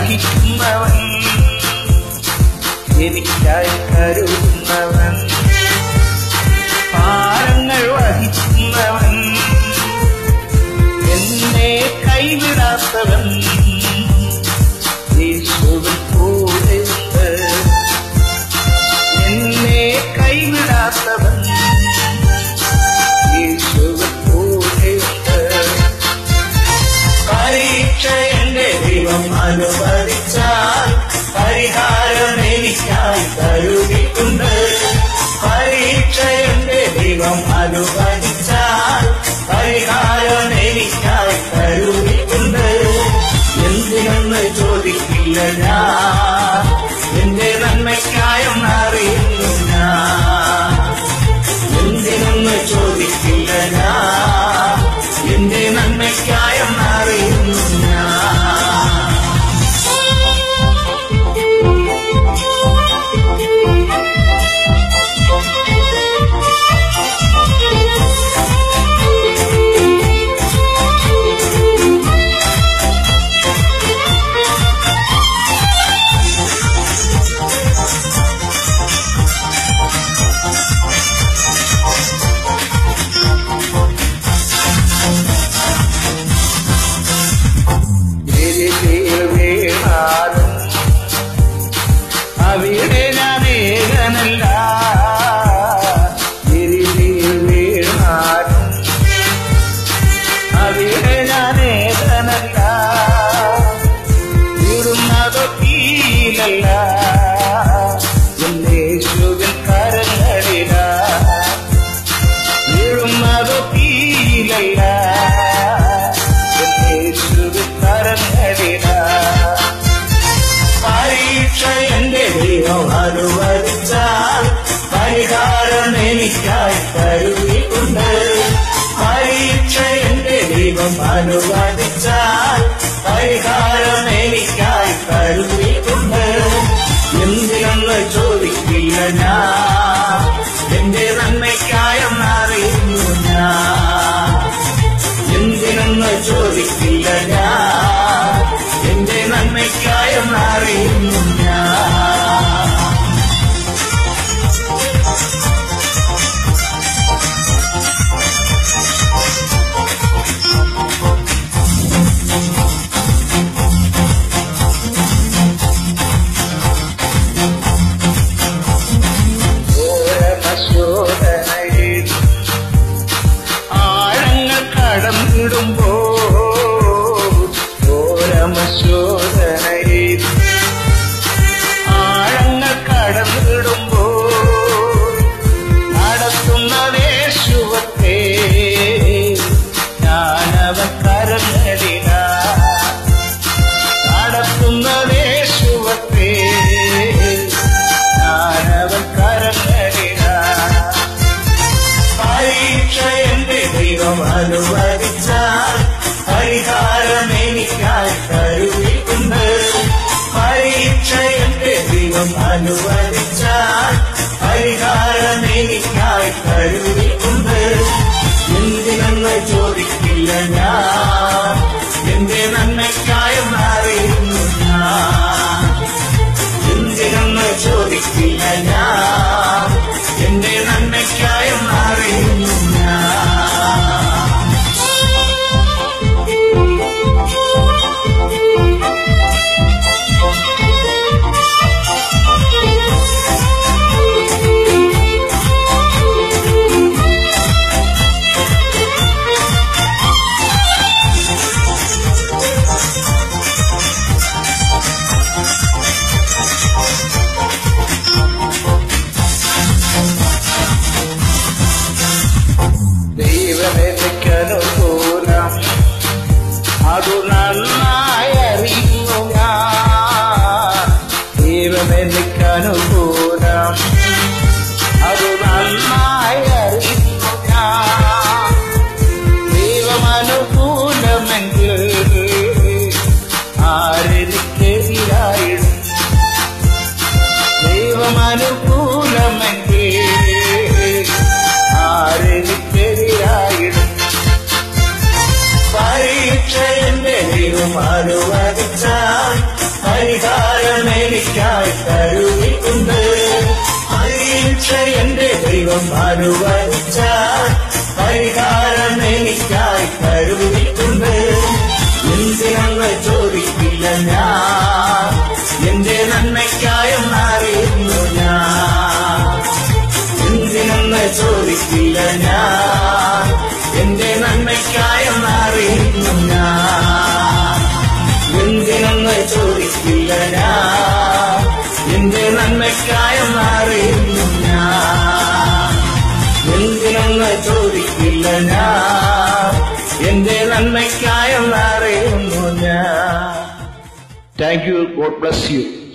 വഹിക്കുന്നവൻ എനിക്കായി കരുതുന്നവൻ ഭാരങ്ങൾ വഹിക്കുന്നവൻ എന്നെ കൈവിടാത്തവൻ യേശുവിൻ കൂടെയുണ്ട് എന്നെ കൈവിടാത്തവൻ യേശുവിൻ കൂടെയുണ്ട് പരീക്ഷ എന്റെ ദൈവം അനുവദിച്ചാൽ പരിഹാരം എനിക്കായി കരുതിയിട്ടുണ്ട് പരീക്ഷ എന്റെ ദൈവം അനുവദിച്ചാൽ പരിഹാരം എനിക്കായി കരുതിയിട്ടുണ്ട് എന്തിനെന്ന് ചോദിക്കില്ല ഞാൻ എന്റെ നന്മയ്ക്കായും അറിയുന്നു ഞാൻ എന്തിനെന്ന് ചോദിക്കില്ല ഞാൻ എന്റെ നന്മയ്ക്കായും അറിയുന്നു ഞാൻ എരിതിൽ വീണാലും അവിടെ ഞാൻ ഏകനല്ല എരിതിൽ വീണാലും അവിടെ ഞാൻ ഏകനല്ല വീടുന്നതോ തീലല്ല എന്നേശുവിൻ കരങ്ങളില വീഴുന്നതോ തീലല്ല എന്നേശുവിൻ കരങ്ങളില പരീക്ഷ എന്റെ ദൈവം അനുവദിച്ചാൽ പരിഹാരം എനിക്കായി കരുതിയിട്ടുണ്ട് പരീക്ഷ എന്റെ ദൈവം അനുവദിച്ചാൽ പരിഹാരം എനിക്കായി കരുതിയിട്ടുണ്ട് എന്തിനെന്ന് ചോദിക്കില്ല ഞാൻ എന്റെ നന്മയ്ക്കായെന്ന് അറിയുന്നു ഞാൻ എന്തിനെന്ന് ചോദിക്കില്ല ഞാൻ എന്റെ നന്മയ്ക്കായെന്ന് അറിയുന്നു ഞാൻ ഓരമശോധനയിൽ ആഴങ്ങൾ കടന്നിടുമ്പോ ഓരമശോധനയിൽ ആഴങ്ങൾ കടന്നിടുമ്പോ നടത്തുന്ന വേശുവത്തെ ഞാനവൻ കരങ്ങളില നടത്തുന്ന വേശുവത്തെ ഞാനവൻ കരങ്ങളില പരീക്ഷ എന്റെ ദൈവം അനുവദിച്ചാൽ പരിഹാരം എനിക്കായി കരുതിയിട്ടുണ്ട് പരീക്ഷ എന്റെ ദൈവം അനുവദിച്ചാൽ പരിഹാരം എനിക്കായി കരുതിയിട്ടുണ്ട് എന്തിനെന്ന് ചോദിക്കില്ല ഞാൻ എന്റെ നന്മയ്ക്കായും അറിയുന്നു ഞാൻ എന്തിനെന്ന് ചോദിക്കില്ല ഞാൻ എന്റെ നന്മയ്ക്കായും അറിയുന്നു ഞാൻ ദൈവമെനിക്കനുകൂലം അതു നന്നായി അറിയുന്നു ഞാൻ ദൈവമെനിക്കനുകൂലം അതു നന്നായി അറിയുന്നു ഞാൻ ദൈവമനുകൂലമെങ്കിൽ ആരെനിക്കെതിരായിടും ദൈവമനുകൂലമെങ്കിൽ ആരെനിക്കെതിരായിടും പരീക്ഷ എന്റെ ദൈവം അനുവദിച്ചാൽ പരിഹാരം എനിക്കായി കരുതിക്കൊണ്ട് അറിയിച്ച എന്റെ ദൈവം അനുവദിച്ച പരിഹാരം എനിക്കായി കരുതിക്കൊണ്ട് എന്തിനെന്ന് ചോദിക്കില്ല ഞാൻ എന്റെ നന്മയ്ക്കായും അറിയുന്നു ഞാൻ എന്തിനെന്ന് ചോദിക്കില്ല ഞാൻ എന്റെ നന്മയ്ക്കായും അറിയുന്നു ഞാൻ എന്തിനെന്ന് ചോദിക്കില്ല ഞാൻ എന്റെ നന്മയ്ക്കായും അറിയുന്നു ഞാൻ എന്തിനെന്ന് ചോദിക്കില്ല ഞാൻ എന്റെ നന്മയ്ക്കായും അറിയുന്നു ഞാൻ thank you God bless U